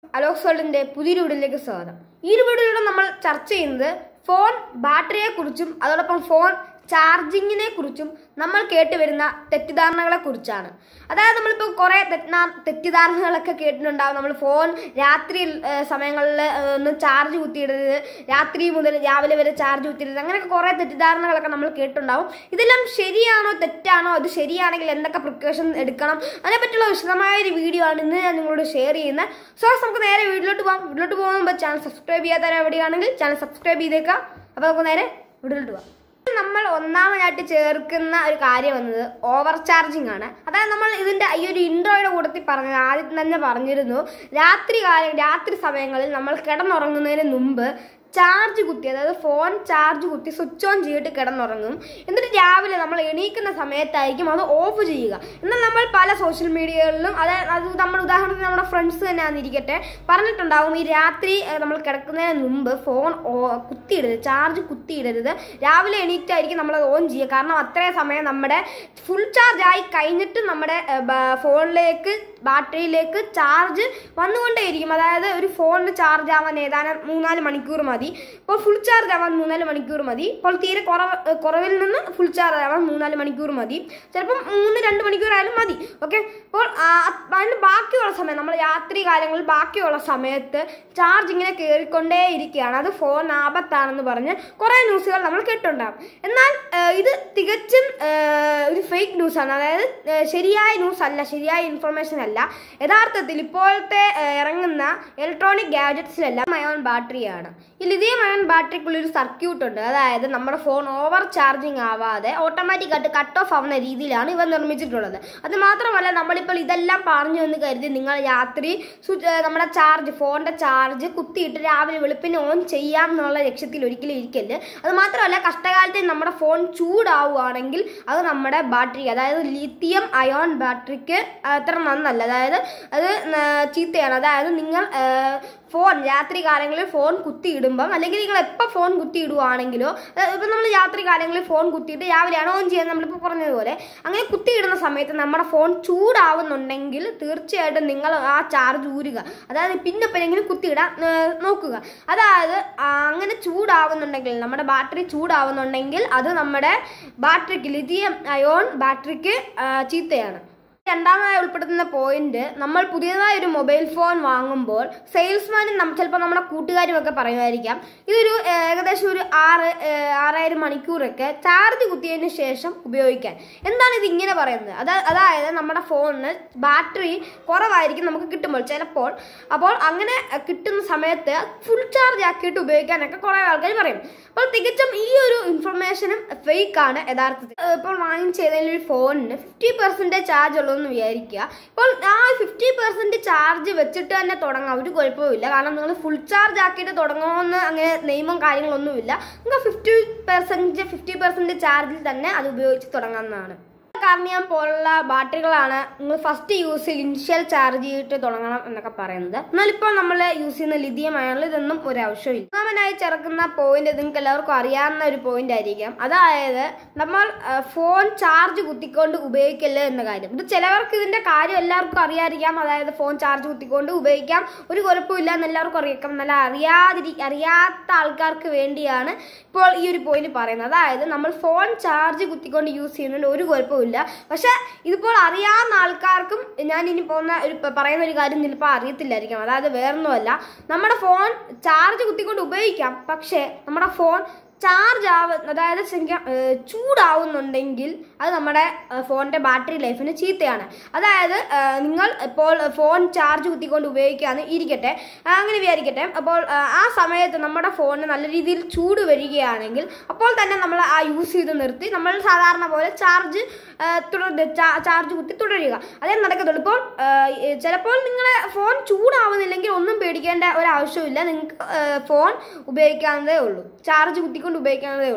അലോക്സോളിന്റെ പുതിയൊരു വീഡിയോയിലേക്ക് സ്വാഗതം ഈ ഒരു വീഡിയോയിലൂടെ നമ്മൾ ചർച്ച ചെയ്യുന്നത് ഫോൺ ബാറ്ററിയെ കുറിച്ചും അതോടൊപ്പം ഫോൺ ചാർജിങ്ങിനെ കുറിച്ചും നമ്മൾ കേട്ടുവരുന്ന തെറ്റിദ്ധാരണകളെ കുറിച്ചാണ് അതായത് നമ്മളിപ്പോൾ കുറേ തെറ്റിദ്ധാ തെറ്റിദ്ധാരണകളൊക്കെ കേട്ടിട്ടുണ്ടാവും നമ്മൾ ഫോൺ രാത്രി സമയങ്ങളിൽ ഒന്ന് ചാർജ് കുത്തിയിടരുത് രാത്രി മുതൽ രാവിലെ വരെ ചാർജ് കുത്തിയിടരുത് അങ്ങനെയൊക്കെ കുറേ തെറ്റിദ്ധാരണകളൊക്കെ നമ്മൾ കേട്ടിട്ടുണ്ടാവും ഇതെല്ലാം ശരിയാണോ തെറ്റാണോ അത് ശരിയാണെങ്കിൽ എന്തൊക്കെ പ്രിക്കോഷൻ എടുക്കണം അതിനെപ്പറ്റിയുള്ള വിശദമായ ഒരു വീഡിയോ ആണ് ഇന്ന് ഞാൻ നിങ്ങളോട് ഷെയർ ചെയ്യുന്നത് സോ നമുക്ക് നേരെ വീട്ടിലോട്ട് പോകാം വീട്ടിലോട്ട് പോകുന്ന മുമ്പ് ചാനൽ സബ്സ്ക്രൈബ് ചെയ്യാത്ത എവിടെയാണെങ്കിൽ ചാനൽ സബ്സ്ക്രൈബ് ചെയ്തേക്കാം അപ്പോൾ നമുക്ക് നേരെ വീട്ടിലോട്ട് പോകാം നമ്മൾ ഒന്നാമതായിട്ട് ചേർക്കുന്ന ഒരു കാര്യം വന്നത് ഓവർ ചാർജിങ് ആണ് അതായത് നമ്മൾ ഇതിന്റെ ഈ ഒരു ഇൻട്രോയുടെ കൂട്ടത്തിൽ പറഞ്ഞത് ആദ്യം തന്നെ പറഞ്ഞിരുന്നു രാത്രി കാലം രാത്രി സമയങ്ങളിൽ നമ്മൾ കിടന്നുറങ്ങുന്നതിന് മുമ്പ് ചാർജ് കുത്തി അതായത് ഫോൺ ചാർജ് കുത്തി സ്വിച്ച് ഓൺ ചെയ്തിട്ട് കിടന്നുറങ്ങും എന്നിട്ട് രാവിലെ നമ്മൾ എണീക്കുന്ന സമയത്തായിരിക്കും അത് ഓഫ് ചെയ്യുക എന്നാൽ നമ്മൾ പല സോഷ്യൽ മീഡിയകളിലും അതായത് അത് നമ്മൾ ഉദാഹരണത്തിന് നമ്മുടെ ഫ്രണ്ട്സ് തന്നെ ആണെന്നിരിക്കട്ടെ പറഞ്ഞിട്ടുണ്ടാവും ഈ രാത്രി ഏഹ്, നമ്മൾ കിടക്കുന്നതിന് മുമ്പ് ഫോൺ ഓ- കുത്തിയിടരുത് ചാർജ് കുത്തിയിടരുത് രാവിലെ എണീറ്റായിരിക്കും നമ്മൾ അത് ഓൺ ചെയ്യുക കാരണം അത്രയും സമയം നമ്മുടെ ഫുൾ ചാർജ് ആയി കഴിഞ്ഞിട്ട് നമ്മുടെ ഏഹ്, ബ- ഫോണിലേക്ക് ബാറ്ററിയിലേക്ക് ചാർജ് വന്നുകൊണ്ടേയിരിക്കും അതായത് ഒരു ഫോണിന് ചാർജ് ആവാൻ ഏതാനും മൂന്നാല് മണിക്കൂർ മതി ഇപ്പോൾ ഫുൾ ചാർജ് ആവാൻ മൂന്നാല് മണിക്കൂർ മതി ഇപ്പോൾ തീരെ കുറവ് ഏഹ്, കുറവിൽ നിന്ന് ഫുൾ ചാർജ് ആവാൻ മൂന്നാല് മണിക്കൂർ മതി ചിലപ്പം മൂന്ന് രണ്ട് മണിക്കൂർ ആയാലും മതി ഓക്കെ അപ്പോൾ ആ, അതിന് ബാക്കിയുള്ള സമയം നമ്മൾ രാത്രി കാലങ്ങളിൽ ബാക്കിയുള്ള സമയത്ത് ചാർജ് ഇങ്ങനെ കയറിക്കൊണ്ടേ ഇരിക്കുകയാണ് അത് ഫോൺ ആപത്താണെന്ന് പറഞ്ഞ് കുറേ ന്യൂസുകൾ നമ്മൾ കേട്ടിട്ടുണ്ടാകും എന്നാൽ ഏഹ്, ഇത് തികച്ചും ഏഹ്, ഒരു ഫേക്ക് ന്യൂസാണ് അതായത് ഏഹ്, ശരിയായ ന്യൂസ് അല്ല ശരിയായ ഇൻഫർമേഷൻ അല്ല യഥാർത്ഥത്തിൽ ഇപ്പോഴത്തെ ഏഹ്, ഇറങ്ങുന്ന ഇലക്ട്രോണിക് ഗാഡ്ജറ്റ്സിലെല്ലാം അയോൺ ബാറ്ററിയാണ് ഈ ലിഥിയം അയോൺ ബാറ്ററിക്കുള്ളൊരു സർക്യൂട്ട് ഉണ്ട് അതായത് നമ്മുടെ ഫോൺ ഓവർ ചാർജിങ് ആവാതെ ഓട്ടോമാറ്റിക് ആയിട്ട് കട്ട് ഓഫ് ആവുന്ന രീതിയിലാണ് ഇവ നിർമ്മിച്ചിട്ടുള്ളത് അത് മാത്രമല്ല നമ്മളിപ്പോൾ ഇതെല്ലാം പറഞ്ഞു എന്ന് കരുതി നിങ്ങൾ രാത്രി സ്വിച്ച് ഏഹ്, നമ്മുടെ ചാർജ് ഫോണിന്റെ ചാർജ് കുത്തിയിട്ട് രാവിലെ വെളുപ്പിന് ഓൺ ചെയ്യാം എന്നുള്ള ലക്ഷ്യത്തിൽ ഒരിക്കലും ഇരിക്കല് അത് മാത്രമല്ല കഷ്ടകാലത്ത് നമ്മുടെ ഫോൺ ചൂടാവുകയാണെങ്കിൽ അത് നമ്മുടെ ബാറ്ററി അതായത് ലിത്തിയം അയോൺ ബാറ്ററിക്ക് അത്ര നന്നല്ല അതായത് അത് ന- ചീത്തയാണ് അതായത് നിങ്ങൾ ഏഹ്, ഫോൺ രാത്രി കാലങ്ങളിൽ ഫോൺ കുത്തിയിടുമ്പം അല്ലെങ്കിൽ നിങ്ങൾ എപ്പോൾ ഫോൺ കുത്തിയിടുവാണെങ്കിലോ ഇപ്പം നമ്മൾ രാത്രി കാലങ്ങളിൽ ഫോൺ കുത്തിയിട്ട് രാവിലെയാണ് ഓൺ ചെയ്യുന്നത് നമ്മളിപ്പോൾ പറഞ്ഞതുപോലെ അങ്ങനെ കുത്തിയിടുന്ന സമയത്ത് നമ്മുടെ ഫോൺ ചൂടാവുന്നുണ്ടെങ്കിൽ തീർച്ചയായിട്ടും നിങ്ങൾ ആ ചാർജ് ഊരുക അതായത് പിന്നെ എപ്പോഴെങ്കിലും കുത്തിയിടാൻ ഏഹ്, നോക്കുക അതായത് ആ, അങ്ങനെ ചൂടാവുന്നുണ്ടെങ്കിൽ നമ്മുടെ ബാറ്ററി ചൂടാവുന്നുണ്ടെങ്കിൽ അത് നമ്മുടെ ബാറ്ററിക്ക് ലിഥിയം അയോൺ ബാറ്ററിക്ക് ആ, ചീത്തയാണ് രണ്ടാമതായി ഉൾപ്പെടുത്തുന്ന പോയിന്റ് നമ്മൾ പുതിയതായി ഒരു മൊബൈൽ ഫോൺ വാങ്ങുമ്പോൾ സെയിൽസ്മാനും നം ചിലപ്പോൾ നമ്മുടെ കൂട്ടുകാരും ഒക്കെ പറയുമായിരിക്കാം ഇതൊരു ഏഹ്, ഏകദേശം ഒരു ആറ് ഏഹ്, ആറായിരം മണിക്കൂറൊക്കെ ചാർജ് കുത്തിയതിന് ശേഷം ഉപയോഗിക്കാൻ എന്താണ് ഇത് ഇങ്ങനെ പറയുന്നത് അത് അതായത് നമ്മുടെ ഫോണിന് ബാറ്ററി കുറവായിരിക്കും നമുക്ക് കിട്ടുമ്പോൾ ചിലപ്പോൾ അപ്പോൾ അങ്ങനെ അഹ്, കിട്ടുന്ന സമയത്ത് ഫുൾ ചാർജ് ആക്കിയിട്ട് ഉപയോഗിക്കാനൊക്കെ കുറേ ആൾക്കാർ പറയും അപ്പോൾ തികച്ചും ഈ ഒരു ഇൻഫർമേഷനും ഫേക്ക് ആണ് യഥാർത്ഥത്തിൽ ഏഹ് ഇപ്പോൾ വാങ്ങിച്ച ഏതെങ്കിലും ഒരു ഫോണിന് ഫിഫ്റ്റി പെർസെൻറ്റേജ് ചാർജ് ഉള്ളൂ എന്ന് വിചാരിക്കുക ഇപ്പോൾ ആ ഫിഫ്റ്റി പെർസെൻറ്റ് ചാർജ് വെച്ചിട്ട് തന്നെ തുടങ്ങാം ഒരു കുഴപ്പമില്ല കാരണം നിങ്ങൾ ഫുൾ ചാർജ് ആക്കിയിട്ട് തുടങ്ങുമെന്ന് അങ്ങനെ നിയമം കാര്യങ്ങളൊന്നുമില്ല നിങ്ങൾക്ക് ഫിഫ്റ്റി പെർസെൻറ്റ് ഫിഫ്റ്റി പെർസെൻറ്റ് ചാർജിൽ തന്നെ അത് ഉപയോഗിച്ച് തുടങ്ങാവുന്നതാണ് കാർണിയം പോലുള്ള ബാറ്ററികളാണ് നിങ്ങൾ ഫസ്റ്റ് യൂസ് ഇനിഷ്യൽ ചാർജ് ചെയ്തിട്ട് തുടങ്ങണം എന്നൊക്കെ പറയുന്നത് എന്നാൽ ഇപ്പോൾ നമ്മൾ യൂസ് ചെയ്യുന്ന ലിഥിയം അയണിൽ ഇതൊന്നും ഒരു ആവശ്യമില്ല ഒന്നാമനായി ചേർക്കുന്ന പോയിന്റ് നിങ്ങൾക്ക് എല്ലാവർക്കും അറിയാവുന്ന ഒരു പോയിന്റ് ആയിരിക്കാം അതായത് നമ്മൾ ആ, ഫോൺ ചാർജ് കുത്തിക്കൊണ്ട് ഉപയോഗിക്കല്ലേ എന്ന കാര്യം ഇത് ചിലവർക്ക് ഇതിന്റെ കാര്യം എല്ലാവർക്കും അറിയാതിരിക്കാം അതായത് ഫോൺ ചാർജ് കുത്തിക്കൊണ്ട് ഉപയോഗിക്കാം ഒരു കുഴപ്പമില്ല എന്ന് എല്ലാവർക്കും അറിയാം നല്ല അറിയാതിരി അറിയാത്ത ആൾക്കാർക്ക് വേണ്ടിയാണ് ഇപ്പോൾ ഈ ഒരു പോയിന്റ് പറയുന്നത് അതായത് നമ്മൾ ഫോൺ ചാർജ് കുത്തിക്കൊണ്ട് യൂസ് ചെയ്യുന്നതിൽ ഒരു കുഴപ്പമില്ല പക്ഷെ ഇതിപ്പോൾ അറിയാവുന്ന ആൾക്കാർക്കും ഞാൻ ഇനി പോകുന്ന ഒരു പ- പറയുന്ന ഒരു കാര്യം ചിലപ്പോൾ അറിയത്തില്ലായിരിക്കും അതായത് വേറൊന്നുമല്ല നമ്മുടെ ഫോൺ ചാർജ് കുത്തിക്കൊണ്ട് ഉപയോഗിക്കാം പക്ഷേ നമ്മുടെ ഫോൺ ചാർജ് ആവ അതായത് ശരിക്കും ഏഹ്, ചൂടാവുന്നുണ്ടെങ്കിൽ അത് നമ്മുടെ ഏഹ്, ഫോണിന്റെ ബാറ്ററി ലൈഫിന് ചീത്തയാണ് അതായത് ഏഹ്, നിങ്ങൾ ഇപ്പോൾ ഫോൺ ചാർജ് കുത്തിക്കൊണ്ട് ഉപയോഗിക്കാന്ന് ഇരിക്കട്ടെ ആ, അങ്ങനെ വിചാരിക്കട്ടെ അപ്പോൾ ആ, ആ സമയത്ത് നമ്മുടെ ഫോണിന് നല്ല രീതിയിൽ ചൂട് വരികയാണെങ്കിൽ അപ്പോൾ തന്നെ നമ്മൾ ആ യൂസ് ചെയ്ത് നിർത്തി നമ്മൾ സാധാരണ പോലെ ചാർജ് തുടർ ചാർജ് കുത്തി തുടരുക അതേ നടക്കത്തുള്ളൂ ഇപ്പോൾ ആ, ഏ, ചിലപ്പോൾ നിങ്ങളെ ഫോൺ ചൂടാവുന്നില്ലെങ്കിൽ ഒന്നും പേടിക്കേണ്ട ഒരാവശ്യമില്ല നിങ്ങൾക്ക് ഫോൺ ഉപയോഗിക്കാവുന്നതേ ഉള്ളൂ ചാർജ് കുത്തിക്കൊണ്ട് ഉപയോഗിക്കാവുന്നതേ ഉള്ളൂ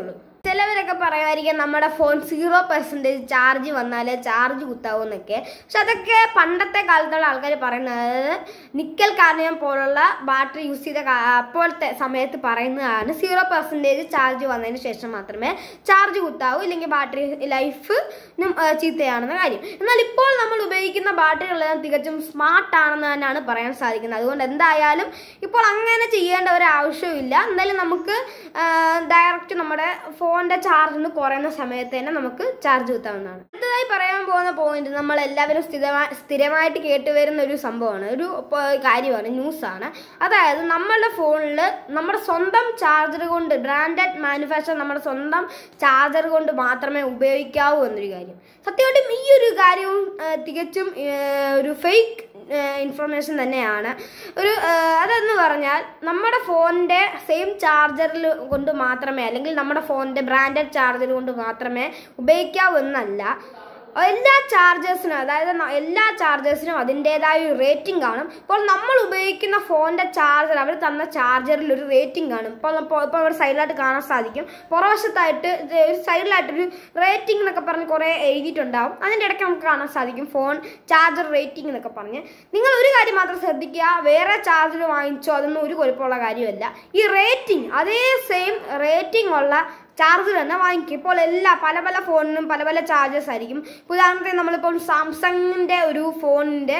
ചിലവരൊക്കെ പറയുമായിരിക്കും നമ്മുടെ ഫോൺ സീറോ പെർസെൻറ്റേജ് ചാർജ് വന്നാൽ ചാർജ് കുത്താവുമെന്നൊക്കെ പക്ഷെ അതൊക്കെ പണ്ടത്തെ കാലത്തുള്ള ആൾക്കാർ പറയുന്നത് അതായത് നിക്കൽ കാർണിയം പോലുള്ള ബാറ്ററി യൂസ് ചെയ്ത കാ- അപ്പോഴത്തെ സമയത്ത് പറയുന്നതാണ് സീറോ പെർസെൻറ്റേജ് ചാർജ് വന്നതിന് ശേഷം മാത്രമേ ചാർജ് കുത്താവൂ ഇല്ലെങ്കിൽ ബാറ്ററി ലൈഫ് ചീത്തയാണെന്ന കാര്യം എന്നാൽ ഇപ്പോൾ നമ്മൾ ഉപയോഗിക്കുന്ന ബാറ്ററികളെല്ലാം തികച്ചും സ്മാർട്ട് ആണെന്ന് തന്നെയാണ് പറയാൻ സാധിക്കുന്നത് അതുകൊണ്ട് എന്തായാലും ഇപ്പോൾ അങ്ങനെ ചെയ്യേണ്ട ഒരു ആവശ്യമില്ല എന്തായാലും നമുക്ക് ഡയറക്റ്റ് നമ്മുടെ ഫോണിന്റെ ചാർജ് ഒന്ന് കുറയുന്ന സമയത്ത് തന്നെ നമുക്ക് ചാർജ് കുത്താവുന്നതാണ് അടുത്തതായി പറയാൻ പോകുന്ന പോയിന്റ് നമ്മൾ എല്ലാവരും സ്ഥിരമായി സ്ഥിരമായിട്ട് കേട്ടുവരുന്ന ഒരു സംഭവമാണ് ഒരു പ- കാര്യമാണ് ന്യൂസാണ് അതായത് നമ്മളുടെ ഫോണിൽ നമ്മുടെ സ്വന്തം ചാർജർ കൊണ്ട് ബ്രാൻഡഡ് മാനുഫാക്ചർ നമ്മുടെ സ്വന്തം ചാർജർ കൊണ്ട് മാത്രമേ ഉപയോഗിക്കാവൂ എന്നൊരു കാര്യം സത്യമായിട്ടും ഈ ഒരു കാര്യവും ആ, തികച്ചും ആ, ഒരു ഫേക്ക് ഇൻഫർമേഷൻ തന്നെയാണ് ഒരു ആ, അതെന്ന് പറഞ്ഞാൽ നമ്മുടെ ഫോണിൻ്റെ സെയിം ചാർജറിൽ കൊണ്ട് മാത്രമേ അല്ലെങ്കിൽ നമ്മുടെ ഫോണിൻ്റെ ബ്രാൻഡഡ് ചാർജർ കൊണ്ട് മാത്രമേ ഉപയോഗിക്കാവൂ എന്നല്ല എല്ലാ ചാർജേഴ്സിനും അതായത് ന- എല്ലാ ചാർജേഴ്സിനും അതിൻ്റെതായ ഒരു റേറ്റിംഗ് കാണും ഇപ്പോൾ നമ്മൾ ഉപയോഗിക്കുന്ന ഫോണിൻ്റെ ചാർജർ അവർ തന്ന ചാർജറിൽ ഒരു റേറ്റിംഗ് കാണും ഇപ്പോൾ ഇപ്പോൾ ഇപ്പോൾ ഇവിടെ സൈഡിലായിട്ട് കാണാൻ സാധിക്കും പുറവശത്തായിട്ട് ഇത് ഒരു സൈഡിലായിട്ടൊരു റേറ്റിംഗ് എന്നൊക്കെ പറഞ്ഞ് കുറേ എഴുതിയിട്ടുണ്ടാവും അതിൻ്റെ ഇടയ്ക്ക് നമുക്ക് കാണാൻ സാധിക്കും ഫോൺ ചാർജർ റേറ്റിംഗ് എന്നൊക്കെ പറഞ്ഞ് നിങ്ങൾ ഒരു കാര്യം മാത്രം ശ്രദ്ധിക്കുക വേറെ ചാർജർ വാങ്ങിച്ചോ അതൊന്നും ഒരു കുഴപ്പമുള്ള കാര്യമല്ല ഈ റേറ്റിംഗ് അതേ സെയിം റേറ്റിംഗ് ഉള്ള ചാർജർ തന്നെ വാങ്ങിക്കും ഇപ്പോൾ എല്ലാ പല പല ഫോണിനും പല പല ചാർജേഴ്സ് ആയിരിക്കും ഇപ്പോൾ ഉദാഹരണത്തിന് നമ്മളിപ്പോൾ സാംസങ്ങിൻ്റെ ഒരു ഫോണിൻ്റെ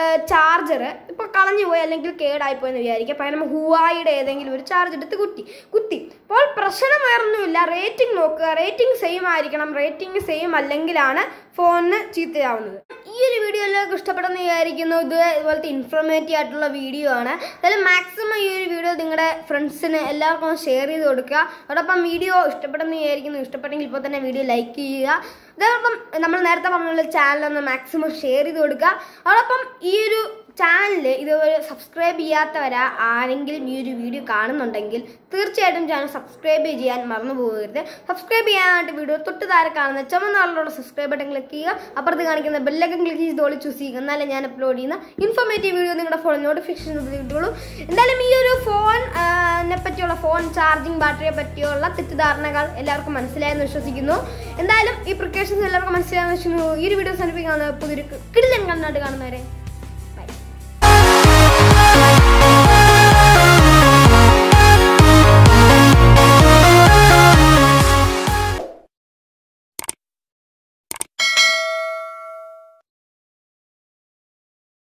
ചാർജർ ഇപ്പോൾ കളഞ്ഞു പോയി അല്ലെങ്കിൽ കേടായിപ്പോയി എന്ന് വിചാരിക്കുക പകരം ഹുവായിയുടെ ഏതെങ്കിലും ഒരു ചാർജ് എടുത്ത് കുത്തി കുത്തി അപ്പോൾ പ്രശ്നം വേറൊന്നുമില്ല റേറ്റിംഗ് നോക്കുക റേറ്റിംഗ് സെയിം ആയിരിക്കണം റേറ്റിംഗ് സെയിം അല്ലെങ്കിലാണ് ഫോണിന് ചീത്തയാവുന്നത് ഈ ഒരു വീഡിയോ എല്ലാവർക്കും ഇഷ്ടപ്പെടുന്ന വിചാരിക്കുന്നു ഇത് ഇതുപോലത്തെ ഇൻഫോർമേറ്റീവ് ആയിട്ടുള്ള വീഡിയോ ആണ് എന്തായാലും മാക്സിമം ഈ ഒരു വീഡിയോ നിങ്ങളുടെ ഫ്രണ്ട്സിന് എല്ലാവർക്കും ഒന്ന് ഷെയർ ചെയ്ത് കൊടുക്കുക അതോടൊപ്പം വീഡിയോ ഇഷ്ടപ്പെടുന്ന വിചാരിക്കുന്നു ഇഷ്ടപ്പെട്ടെങ്കിൽ ഇപ്പോൾ തന്നെ വീഡിയോ ലൈക്ക് ചെയ്യുക അതോടൊപ്പം നമ്മൾ നേരത്തെ പറഞ്ഞ ചാനൽ ഒന്ന് മാക്സിമം ഷെയർ ചെയ്ത് കൊടുക്കുക അതോടൊപ്പം ഈ ഒരു ചാനൽ ഇതുവരെ സബ്സ്ക്രൈബ് ചെയ്യാത്തവരാ ആരെങ്കിലും ഈ ഒരു വീഡിയോ കാണുന്നുണ്ടെങ്കിൽ തീർച്ചയായിട്ടും ചാനൽ സബ്സ്ക്രൈബ് ചെയ്യാൻ മറന്നു പോകരുത് സബ്സ്ക്രൈബ് ചെയ്യാനായിട്ട് വീഡിയോ തൊട്ട് താഴെ കാണുന്ന ചുമന്ന കളറിലുള്ള സബ്സ്ക്രൈബ് ബട്ടൺ ക്ലിക്ക് ചെയ്യുക അപ്പുറത്ത് കാണിക്കുന്ന ബെല്ലൈക്കൻ ക്ലിക്ക് ചെയ്ത് ഓളി ചൂസ് ചെയ്യുക എന്നാലേ ഞാൻ അപ്ലോഡ് ചെയ്യുന്ന ഇൻഫോർമേറ്റീവ് വീഡിയോ നിങ്ങളുടെ ഫോണിൽ നോട്ടിഫിക്കേഷൻ കിട്ടുള്ളൂ എന്തായാലും ഈ ഒരു ഫോൺ നെ പറ്റിയുള്ള ഫോൺ ചാർജിങ് ബാറ്ററിയെ പറ്റിയുള്ള തെറ്റിദ്ധാരണകൾ എല്ലാവർക്കും മനസ്സിലായെന്ന് വിശ്വസിക്കുന്നു എന്തായാലും ഈ പ്രിക്കോഷൻസ് എല്ലാവർക്കും മനസ്സിലായെന്ന് വിശ്വസിക്കുന്നു ഈ ഒരു വീഡിയോ സമർപ്പിക്കുന്ന പുതിയൊരു കിടിലൻ കണ്ണാട്ട് കാണുന്നവരെ